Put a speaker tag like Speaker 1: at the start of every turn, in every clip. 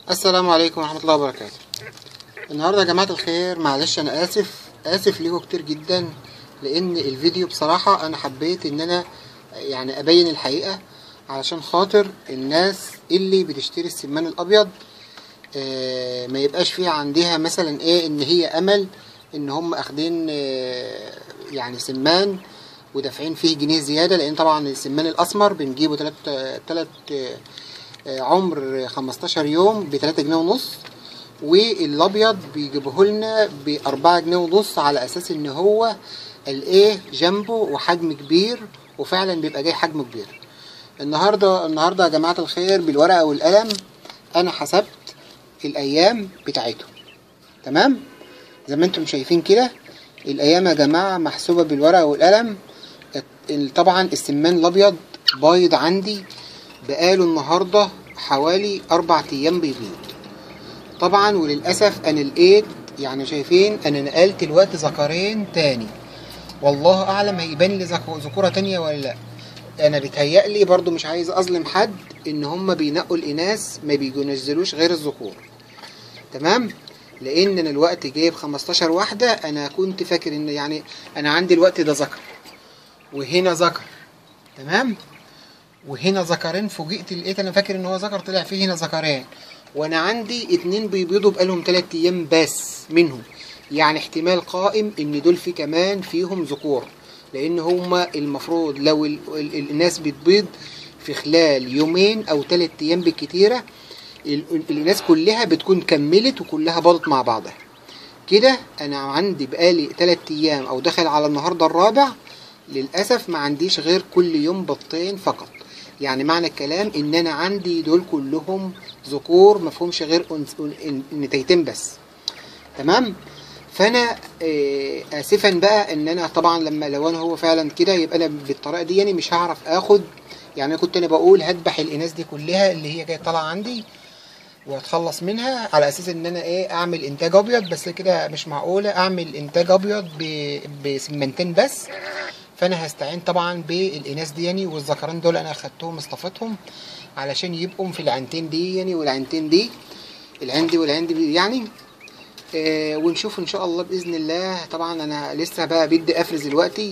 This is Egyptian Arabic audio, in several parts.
Speaker 1: السلام عليكم ورحمة الله وبركاته النهاردة يا جماعة الخير معلش أنا آسف آسف ليكم كتير جدا لأن الفيديو بصراحة أنا حبيت إن أنا يعني أبين الحقيقة علشان خاطر الناس اللي بتشتري السمان الأبيض آه، ما يبقاش فيها عندها مثلا إيه إن هي أمل إن هم أخدين آه، يعني سمان ودافعين فيه جنيه زيادة لأن طبعا السمان الأسمر بنجيبه تلات تلات آه، آه، عمر 15 يوم ب 3 جنيه ونص والابيض بيجيبوه لنا ب 4 جنيه ونص على اساس ان هو الايه جنبه وحجم كبير وفعلا بيبقى جاي حجم كبير النهارده النهارده يا جماعه الخير بالورقه والقلم انا حسبت الايام بتاعته تمام زي ما انتم شايفين كده الايام يا جماعه محسوبه بالورقه والقلم ال- طبعا السمان الابيض بايض عندي بقاله النهارده حوالي اربع ايام بيبيض طبعا وللاسف انا لقيت يعني شايفين انا نقلت الوقت ذكرين تاني والله اعلم هيبان لي ذك- ذكوره تانية ولا لا انا بيتهيألي برضو مش عايز اظلم حد ان هم بينقوا الاناث ما بينزلوش غير الذكور تمام لان انا الوقت جايب 15 واحده انا كنت فاكر ان يعني انا عندي الوقت ده ذكر وهنا ذكر تمام وهنا ذكرين فوجئت لقيت انا فاكر ان هو ذكر طلع فيه هنا ذكرين وانا عندي اتنين بيبيضوا بقالهم تلات ايام بس منهم يعني احتمال قائم ان دول في كمان فيهم ذكور لان هما المفروض لو ال ال الناس بتبيض في خلال يومين او تلات ايام بالكتيره ال- ال- الناس كلها بتكون كملت وكلها باضت مع بعضها كده انا عندي بقالي تلات ايام او داخل على النهارده الرابع للاسف ما عنديش غير كل يوم بطين فقط يعني معنى الكلام ان انا عندي دول كلهم ذكور ما فيهمش غير أنس- أن- نتايتين بس تمام فانا آه، اسفا بقى ان انا طبعا لما لو انا هو فعلا كده يبقى انا بالطريقه دي يعني مش هعرف اخد يعني أنا كنت انا بقول هذبح الاناث دي كلها اللي هي جايه طالعه عندي واتخلص منها على اساس ان انا ايه اعمل انتاج ابيض بس كده مش معقوله اعمل انتاج ابيض ب- بسمنتين بس فانا هستعين طبعا بالاناث دي يعني والذكرين دول انا اخدتهم اصطفتهم علشان يبقوا في العينتين دي يعني والعينتين دي العين دي والعين دي يعني آه ونشوف ان شاء الله باذن الله طبعا انا لسه بقى بدي افرز دلوقتي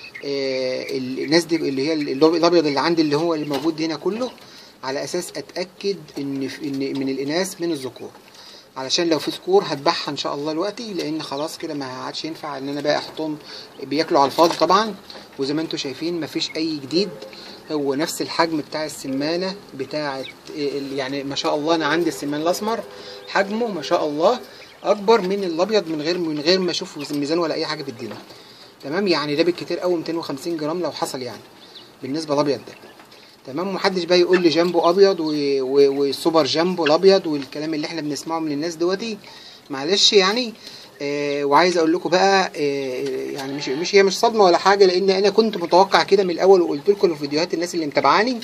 Speaker 1: آه الناس دي اللي هي اللي- الابيض اللي عندي اللي هو اللي موجود هنا كله على اساس اتاكد ان ان من الاناث من الذكور علشان لو في ذكور هذبحها ان شاء الله دلوقتي لان خلاص كده ما عادش ينفع ان انا بقى احطهم بياكلوا على الفاضي طبعا وزي ما انتم شايفين مفيش اي جديد هو نفس الحجم بتاع السمانه بتاعه ال- يعني ما شاء الله انا عندي السمان الاسمر حجمه ما شاء الله اكبر من الابيض من غير من غير ما اشوف ميزان ولا اي حاجه في الدنيا تمام يعني ده بالكتير قوي 250 جرام لو حصل يعني بالنسبه للابيض ده تمام ومحدش بقى يقول لي جامبو ابيض و- و- وسوبر جامبو الابيض والكلام اللي احنا بنسمعه من الناس دلوقتي معلش يعني آه وعايز اقول لكم بقى آه يعني مش مش هي مش صدمه ولا حاجه لان انا كنت متوقع كده من الاول وقلت لكم في فيديوهات الناس اللي متابعاني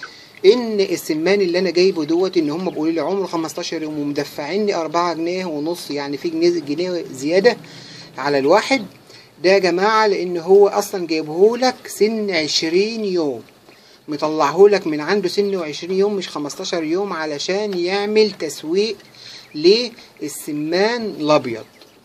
Speaker 1: ان السمان اللي انا جايبه دوت ان هم بيقولوا لي عمره 15 يوم ومدفعيني 4 جنيه ونص يعني في جنيه جنيه زياده على الواحد ده يا جماعه لان هو اصلا جايبه لك سن 20 يوم مطلعه لك من عنده سن 20 يوم مش 15 يوم علشان يعمل تسويق للسمان الابيض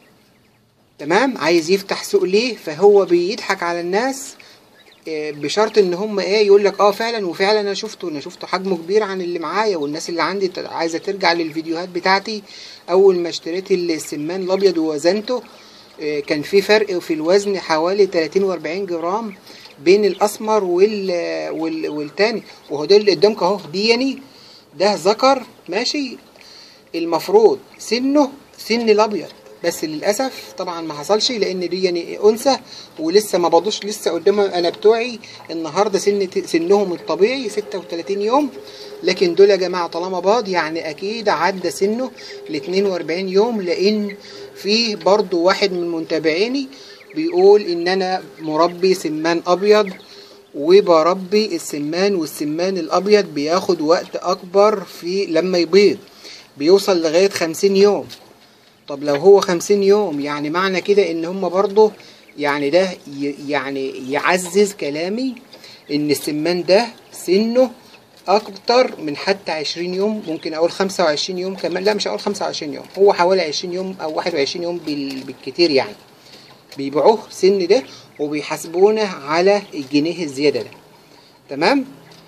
Speaker 1: تمام عايز يفتح سوق ليه فهو بيضحك على الناس آه، بشرط ان هم ايه يقول لك اه فعلا وفعلا انا شفته انا شفته حجمه كبير عن اللي معايا والناس اللي عندي ت- عايزه ترجع للفيديوهات بتاعتي اول ما اشتريت السمان الابيض ووزنته آه، كان في فرق في الوزن حوالي 30 و40 جرام بين الاسمر وال وال والتاني وهو ده اللي قدامك اهو دي يعني ده ذكر ماشي المفروض سنه سن الابيض بس للاسف طبعا ما حصلش لان دي يعني انثى ولسه ما بضوش لسه قدامهم انا بتوعي النهارده سن سنهم الطبيعي 36 يوم لكن دول يا جماعه طالما باض يعني اكيد عدى سنه ل 42 يوم لان في برضو واحد من متابعيني بيقول ان انا مربي سمان ابيض وبربي السمان والسمان الابيض بياخد وقت اكبر في لما يبيض بيوصل لغاية خمسين يوم طب لو هو خمسين يوم يعني معنى كده ان هم برضه يعني ده ي- يعني يعزز كلامي ان السمان ده سنه اكتر من حتى 20 يوم ممكن اقول 25 يوم كمان لا مش هقول 25 يوم هو حوالي 20 يوم او 21 يوم بال- بالكتير يعني بيبيعوه سن ده وبيحاسبونا على الجنيه الزياده ده تمام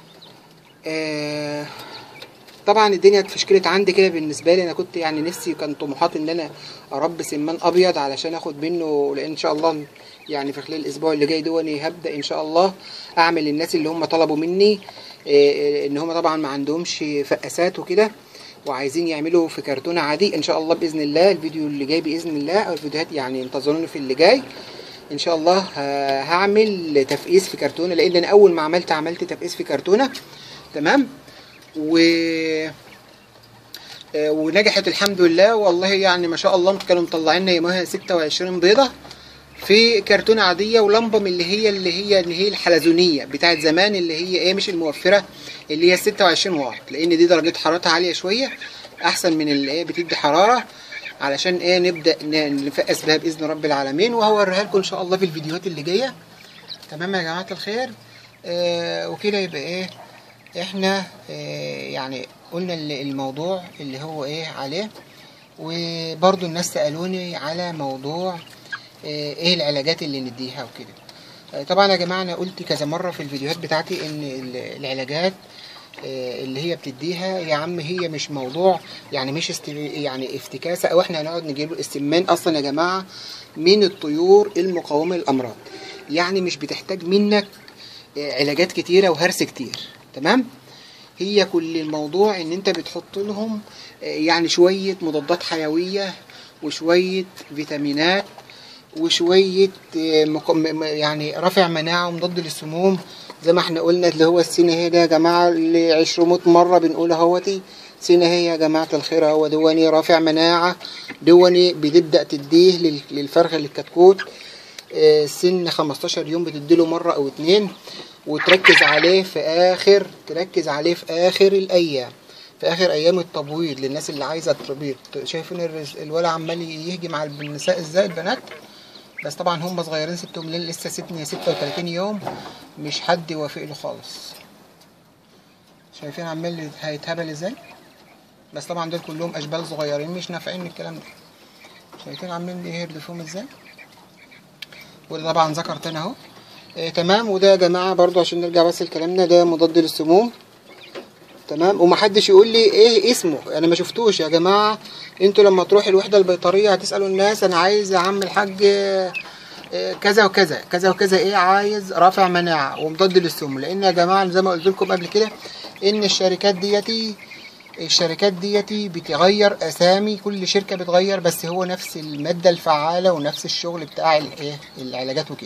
Speaker 1: آه طبعا الدنيا اتفشكلت عندي كده بالنسبه لي انا كنت يعني نفسي كان طموحاتي ان انا اربي سمان ابيض علشان اخد منه لان ان شاء الله يعني في خلال الاسبوع اللي جاي دوني هبدا ان شاء الله اعمل للناس اللي هم طلبوا مني آه، ان هم طبعا ما عندهمش فقاسات وكده وعايزين يعملوا في كرتونه عادي ان شاء الله باذن الله الفيديو اللي جاي باذن الله او الفيديوهات يعني انتظروني في اللي جاي ان شاء الله ه- هعمل تفقيس في كرتونه لان انا اول ما عملت عملت تفقيس في كرتونه تمام و آه، ونجحت الحمد لله والله يعني ما شاء الله كانوا مطلعين لنا يومها 26 بيضه في كرتونه عاديه ولمبه من اللي هي اللي هي اللي هي الحلزونيه بتاعت زمان اللي هي ايه مش الموفره اللي هي 26 واط لان دي درجه حرارتها عاليه شويه احسن من اللي ايه بتدي حراره علشان ايه نبدا ن- نفقس بها باذن رب العالمين وهوريها لكم ان شاء الله في الفيديوهات اللي جايه تمام يا جماعه الخير آه وكده يبقى ايه احنا آه يعني قلنا ال- الموضوع اللي هو ايه عليه وبرضو الناس سألوني على موضوع آه، ايه العلاجات اللي نديها وكده آه، طبعا يا جماعة انا قلت كذا مرة في الفيديوهات بتاعتي ان ال- العلاجات آه، اللي هي بتديها يا عم هي مش موضوع يعني مش است... يعني افتكاسة او احنا هنقعد نجيب له السمان اصلا يا جماعة من الطيور المقاومة للامراض يعني مش بتحتاج منك آه، علاجات كتيرة وهرس كتير تمام هي كل الموضوع ان انت بتحط لهم آه، يعني شوية مضادات حيوية وشوية فيتامينات وشوية آه، مق- م- م- يعني رافع مناعة ومضاد للسموم زي ما احنا قلنا اللي هو السنة هي ده يا جماعة اللي عشرموت مرة بنقول اهوتي سنة هي يا جماعة الخير هو دواني رافع مناعة دواني بتبدأ تديه لل- للفرخة للكتكوت آه، سن 15 يوم بتديله مرة أو اتنين وتركز عليه في آخر تركز عليه في آخر الأيام في آخر أيام التبويض للناس اللي عايزة التبويض شايفين الرز- الولد عمال يهجم على النساء ازاي البنات بس طبعا هم صغيرين ستهم لين لسه ستني 36 يوم مش حد يوافق له خالص شايفين عمال هيتهبل ازاي بس طبعا دول كلهم اشبال صغيرين مش نافعين من الكلام ده شايفين عاملين يهرد فيهم ازاي وده طبعا ذكر تاني اهو آه تمام وده يا جماعه برضو عشان نرجع بس لكلامنا ده مضاد للسموم تمام ومحدش يقول لي ايه اسمه انا ما شفتوش يا جماعه انتوا لما تروحوا الوحده البيطريه هتسالوا الناس انا عايز يا عم الحاج آه، آه، كذا وكذا كذا وكذا ايه عايز رافع مناعه ومضاد للسموم لان يا جماعه زي ما قلت لكم قبل كده ان الشركات ديتي الشركات ديتي بتغير اسامي كل شركه بتغير بس هو نفس الماده الفعاله ونفس الشغل بتاع الايه العلاجات وكده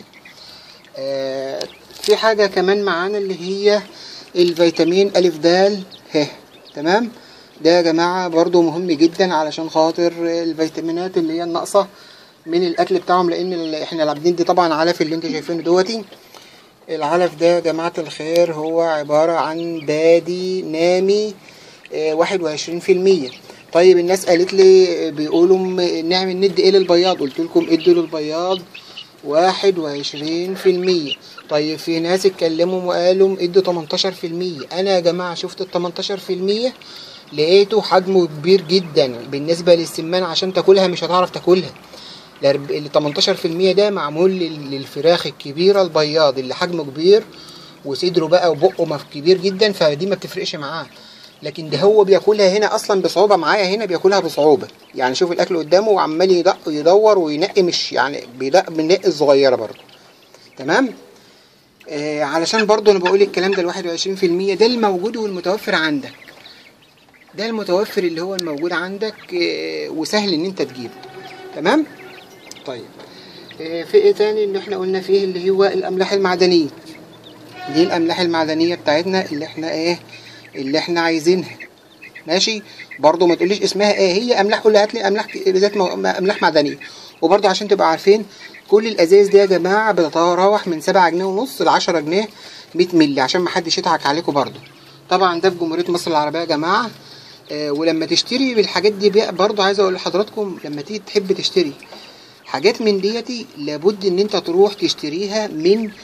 Speaker 1: آه، في حاجة كمان معانا اللي هي الفيتامين ألف دال ه تمام ده يا جماعة برضو مهم جدا علشان خاطر الفيتامينات اللي هي الناقصة من الأكل بتاعهم لأن ال- احنا العابدين دي طبعا علف اللي انتوا شايفينه دوتي العلف ده يا جماعة الخير هو عبارة عن بادي نامي واحد وعشرين في المية طيب الناس قالت لي بيقولوا م- نعمل ندي ايه للبياض قلت لكم ادوا للبياض واحد وعشرين في المية طيب في ناس اتكلموا وقالوا ادوا تمنتاشر في المية انا يا جماعة شفت التمنتاشر في المية لقيته حجمه كبير جدا بالنسبة للسمان عشان تاكلها مش هتعرف تاكلها ال 18% ده معمول لل- للفراخ الكبيرة البياض اللي حجمه كبير وصدره بقى وبقه مف- كبير جدا فدي ما بتفرقش معاه لكن ده هو بياكلها هنا اصلا بصعوبة معايا هنا بياكلها بصعوبة يعني شوف الاكل قدامه وعمال يدق يدور وينقي مش يعني بيدق بالنقي الصغيرة برضه تمام آه علشان برضه انا بقول الكلام ده الواحد وعشرين في المية ده الموجود والمتوفر عندك ده المتوفر اللي هو الموجود عندك آه وسهل ان انت تجيبه تمام طيب آه، في ايه تاني اللي احنا قلنا فيه اللي هو الاملاح المعدنيه دي الاملاح المعدنيه بتاعتنا اللي احنا ايه اللي احنا عايزينها ماشي برضو ما تقوليش اسمها ايه هي املاح قول لي هات لي املاح ك- ذات مو- املاح معدنيه وبرضو عشان تبقى عارفين كل الازايز دي يا جماعه بتتراوح من 7 جنيه ونص ل 10 جنيه 100 مللي عشان ما حدش يضحك عليكم برضو طبعا ده في جمهوريه مصر العربيه يا جماعه آه، ولما تشتري بالحاجات دي بقى برضو عايز اقول لحضراتكم لما تيجي تحب تشتري حاجات من ديتي لابد ان انت تروح تشتريها من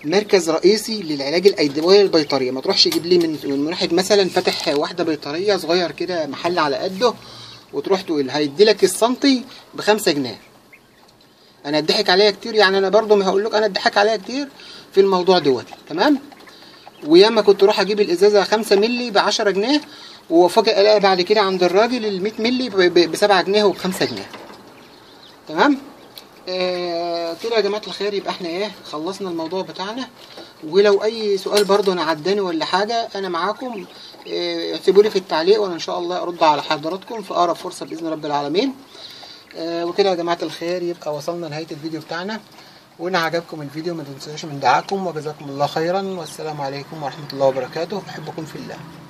Speaker 1: مركز رئيسي للعلاج الادويه البيطريه ما تروحش تجيب لي من من واحد مثلا فاتح واحده بيطريه صغير كده محل على قده وتروح تقول هيدي لك السنتي بخمسة جنيه انا اتضحك عليا كتير يعني انا برضو ما هقول لك انا اتضحك عليا كتير في الموضوع دوت تمام وياما كنت اروح اجيب الازازه 5 مللي ب 10 جنيه وفجاه الاقي بعد كده عند الراجل ال 100 مللي ب 7 جنيه وب 5 جنيه تمام آه كده يا جماعه الخير يبقى احنا ايه خلصنا الموضوع بتاعنا ولو اي سؤال برضو انا عداني ولا حاجه انا معاكم آه، اكتبوا لي في التعليق وانا ان شاء الله ارد على حضراتكم في اقرب فرصه باذن رب العالمين آه، وكده يا جماعه الخير يبقى وصلنا لنهايه الفيديو بتاعنا وإن عجبكم الفيديو ما تنسوش من دعاكم وجزاكم الله خيرا والسلام عليكم ورحمة الله وبركاته أحبكم في الله